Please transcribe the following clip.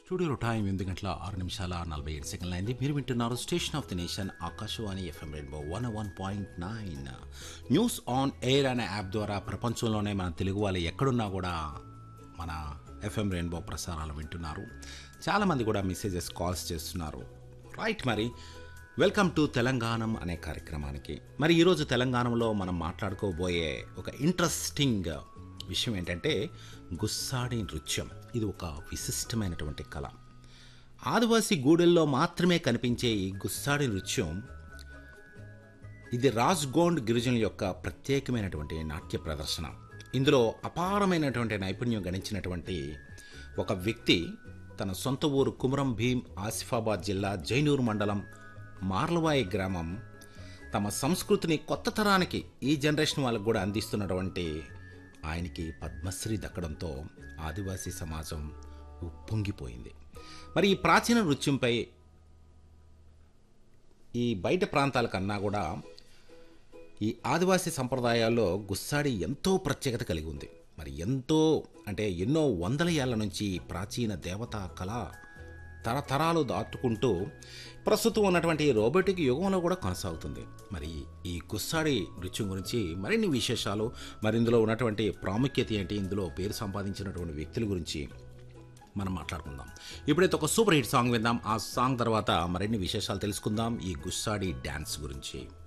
స్టూడియోలో టైం ఎనిమిది గంటల ఆరు నిమిషాల నలభై ఏడు సెకండ్లు అయింది మీరు వింటున్నారు station of the nation Akashvani FM rainbow one one point nine news on air అనే యాప్ ద్వారా ప్రపంచంలోనే మన తెలుగు వాళ్ళు ఎక్కడున్నా కూడా మన ఎఫ్ఎం రెయిన్బో ప్రసారాలు వింటున్నారు చాలామంది కూడా మెసేజెస్ కాల్స్ చేస్తున్నారు రైట్ మరి వెల్కమ్ టు తెలంగాణం అనే కార్యక్రమానికి మరి ఈరోజు తెలంగాణలో మనం మాట్లాడుకోబోయే ఒక ఇంట్రెస్టింగ్ విషయం ఏంటంటే గుస్సాడి నృత్యం ఇది ఒక విశిష్టమైనటువంటి కళ ఆదివాసీ గూడెల్లో మాత్రమే కనిపించే ఈ గుస్సాడి నృత్యం ఇది రాజ్గోండ్ గిరిజనుల యొక్క ప్రత్యేకమైనటువంటి నాట్య ప్రదర్శన ఇందులో అపారమైనటువంటి నైపుణ్యం గణించినటువంటి ఒక వ్యక్తి తన సొంత ఊరు కుమరం భీం ఆసిఫాబాద్ జిల్లా జైనూరు మండలం మార్లవాయి గ్రామం తమ సంస్కృతిని కొత్త తరానికి ఈ జనరేషన్ వాళ్ళకు కూడా అందిస్తున్నటువంటి ఆయనకి పద్మశ్రీ దక్కడంతో ఆదివాసీ సమాజం ఉప్పొంగిపోయింది మరి ఈ ప్రాచీన నృత్యంపై ఈ బయట ప్రాంతాల కన్నా కూడా ఈ ఆదివాసీ సంప్రదాయాల్లో గుస్సాడి ఎంతో ప్రత్యేకత కలిగి ఉంది మరి ఎంతో అంటే ఎన్నో వందల ఏళ్ల నుంచి ఈ ప్రాచీన దేవతా కళ తరతరాలు దాటుకుంటూ ప్రస్తుతం ఉన్నటువంటి ఈ రోబోటిక్ యుగంలో కూడా కొనసాగుతుంది మరి ఈ గుస్సాడి నృత్యం గురించి మరిన్ని విశేషాలు మరి ఇందులో ఉన్నటువంటి ప్రాముఖ్యత ఏంటి ఇందులో పేరు సంపాదించినటువంటి వ్యక్తుల గురించి మనం మాట్లాడుకుందాం ఇప్పుడైతే ఒక సూపర్ హిట్ సాంగ్ విందాం ఆ సాంగ్ తర్వాత మరిన్ని విశేషాలు తెలుసుకుందాం ఈ గుస్సాడి డ్యాన్స్ గురించి